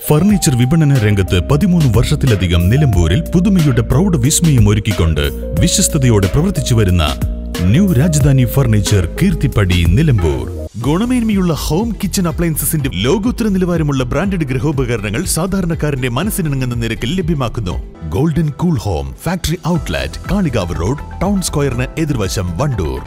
Furniture വിപണന രംഗത്ത് പതിമൂന്ന് വർഷത്തിലധികം നിലമ്പൂരിൽ പുതുമയുടെ പ്രൗഢ വിസ്മയം ഒരുക്കിക്കൊണ്ട് വിശ്വസ്തയോടെ പ്രവർത്തിച്ചു വരുന്ന ന്യൂ രാജധാനി ഫർണിച്ചർ കീർത്തിപ്പടി നിലമ്പൂർ ഗുണമേന്മയുള്ള ഹോം കിച്ചൺ അപ്ലയൻസസിന്റെ ലോകോത്തര നിലവാരമുള്ള ബ്രാൻഡഡ് ഗൃഹോപകരണങ്ങൾ സാധാരണക്കാരന്റെ മനസ്സിനിണങ്ങുന്ന നിരക്കിൽ ലഭ്യമാക്കുന്നു golden cool home factory outlet Kalikavu road town സ്ക്വയറിന് എതിർവശം Wandoor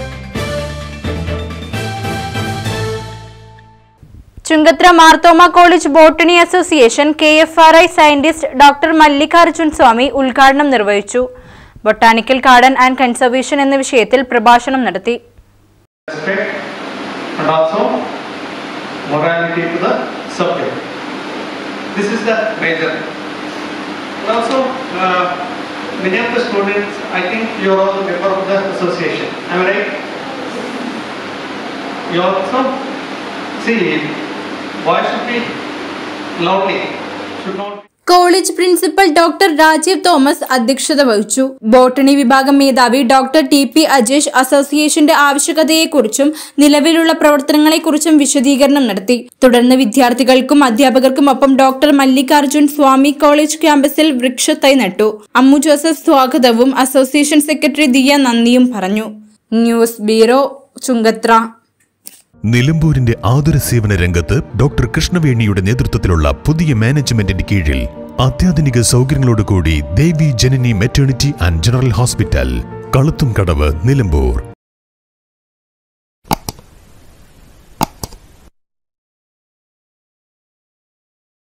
Chungathara Marthoma college botany association K F R I scientist doctor Mallikarjun Swami ഉദ്ഘാടനം നിർവഹിച്ചു ബൊട്ടാണിക്കൽ ഗാർഡൻ ആൻഡ് കൺസർവേഷൻ എന്ന വിഷയത്തിൽ പ്രഭാഷണം നടത്തി respect and also morality to the subject. This is the major. And also, uh, many of the students, I think you are all a member of the association. Am I right? You also see, why should be loudly? Should not. College principal doctor Rajeev Thomas അധ്യക്ഷത വഹിച്ചു botany വിഭാഗം മേധാവി doctor T P Ajesh അസോസിയേഷന്റെ ആവശ്യകതയെക്കുറിച്ചും നിലവിലുള്ള പ്രവർത്തനങ്ങളെക്കുറിച്ചും വിശദീകരണം നടത്തി തുടർന്ന് വിദ്യാർത്ഥികൾക്കും അധ്യാപകർക്കും ഒപ്പം ഡോക്ടർ മല്ലികാർജുൻ സ്വാമി കോളേജ് ക്യാമ്പസിൽ വൃക്ഷത്തൈ നട്ടു അമ്മു ജോസഫ് സ്വാഗതവും അസോസിയേഷൻ സെക്രട്ടറി ദിയ നന്ദിയും പറഞ്ഞു ന്യൂസ് ബ്യൂറോ ചുങ്കത്ര നിലമ്പൂരിന്റെ ആതുര സേവന രംഗത്ത് ഡോക്ടർ കൃഷ്ണവേണിയുടെ നേതൃത്വത്തിലുള്ള പുതിയ മാനേജ്മെന്റിന്റെ കീഴിൽ അത്യാധുനിക സൗകര്യങ്ങളോടുകൂടി Devi Janani maternity and general hospital Kaluthum Kadavu Nilambur